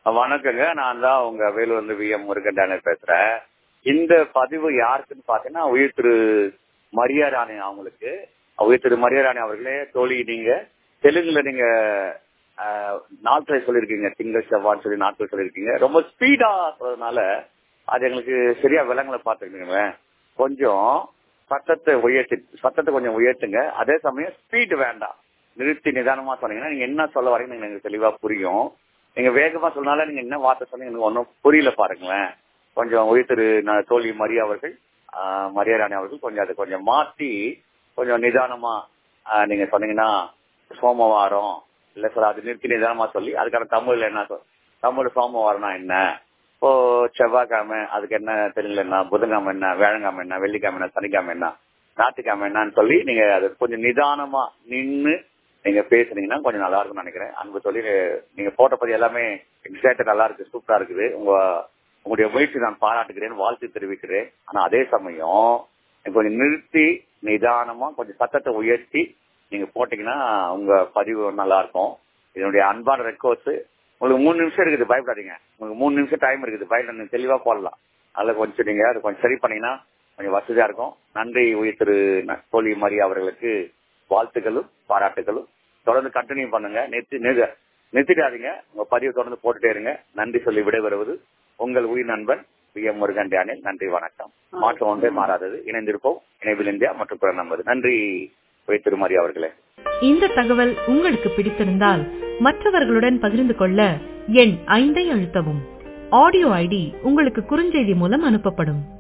வணக்கங்க நான் தான் உங்க வேலூர் வந்து வி எம் முருகன் டேனர் பேசுறேன் இந்த பதிவு யாருக்குன்னு பாத்தீங்கன்னா உயிர் திரு மரியாராணி அவங்களுக்கு உயிர் திரு மரியாராணி அவர்களே தோழி நீங்க தெலுங்குல நீங்க ஆஹ், நாட்களை சொல்லியிருக்கீங்க திங்கள் செவ்வான்னு சொல்லி நாட்கள் சொல்லியிருக்கீங்க ரொம்ப ஸ்பீடா சொல்றதுனால அது எங்களுக்கு சரியா விலங்குல பாத்துக்கணுங்க கொஞ்சம் சத்தத்தை உயர்த்தி சத்தத்தை கொஞ்சம் உயர்த்துங்க அதே சமயம் ஸ்பீட் வேண்டாம் நிறுத்தி நிதானமா சொன்னீங்கன்னா நீங்க என்ன சொல்ல வரீங்கன்னு எனக்கு தெளிவா புரியும் நீங்க வேகமா சொன்னாலும் நீங்க என்ன வார்த்தை சொன்னீங்க எனக்கு ஒன்றும் புரியல பாருங்களேன் கொஞ்சம் உயிர் திரு ந- தோழி மரியா அவர்கள் ஆஹ், மரியாராணி அவர்கள் கொஞ்சம் அதை கொஞ்சம் மாத்தி கொஞ்சம் நிதானமா ஆஹ், நீங்க சொன்னீங்கன்னா சோமவாரம் இல்ல சார் அது நிறுத்தி நிதானமா சொல்லி அதுக்கான தமிழ்ல என்ன சொல் தமிழ் சோமவாரம்னா என்ன இப்போ செவ்வாய்க்கிழமை அதுக்கு என்ன தெரியல என்ன புதன்கிழமை என்ன வியாழக்கிழமை என்ன வெள்ளிக்கிழமை என்ன சனிக்கிழமை என்ன ஞாயிற்றுக்கிழமை என்னன்னு சொல்லி நீங்க அது கொஞ்சம் நிதானமா நின்னு நீங்க பேசுனீங்கன்னா கொஞ்சம் நல்லா இருக்கும்னு நினைக்கிறேன் அன்பு சொல்லி நீங்க போட்ட பத்தி எல்லாமே எக்ஸாக்டா நல்லா இருக்கு சூப்பரா இருக்குது உங்க உங்களுடைய முயற்சி நான் பாராட்டுகிறேன் வாழ்த்து தெரிவிக்கிறேன் ஆனா அதே சமயம் நீங்க கொஞ்சம் நிறுத்தி நிதானமா கொஞ்சம் சத்தத்தை உயர்த்தி நீங்க போட்டீங்கன்னா உங்க பதிவு நல்லா இருக்கும் இதனுடைய அன்பான ரெக்வஸ்ட் உங்களுக்கு மூணு நிமிஷம் இருக்குது பயப்படாதீங்க உங்களுக்கு மூணு நிமிஷம் டைம் இருக்குது பயப்பட நீங்க தெளிவா போடலாம் அதில் கொஞ்சம் நீங்க அதை கொஞ்சம் சரி பண்ணீங்கன்னா கொஞ்சம் வசதியா இருக்கும் நன்றி உயிர் திரு ந- தோழி மரி அவர்களுக்கு வாழ்த்துக்களும் பாராட்டுகளும் தொடர்ந்து கண்டினியூ பண்ணுங்க நிறுத்தி நிறு- நிறுத்திடாதீங்க உங்க பதிவு தொடர்ந்து போட்டுட்டே இருங்க நன்றி சொல்லி விடைபெறுவது உங்கள் உயிர் நண்பன் பி எம் முருகன் டேனியல் நன்றி வணக்கம் மாற்றம் ஒன்றே மாறாதது இணைந்திருப்போம் இணைவில் இந்தியா மற்றும் குரல் நம்பது நன்றி உயிர் திருமதி அவர்களே இந்த தகவல் உங்களுக்கு பிடித்திருந்தால் மற்றவர்களுடன் பகிர்ந்து கொள்ள எண் ஐந்தை அழுத்தவும் ஆடியோ ஐடி உங்களுக்கு குறுஞ்செய்தி மூலம் அனுப்பப்படும்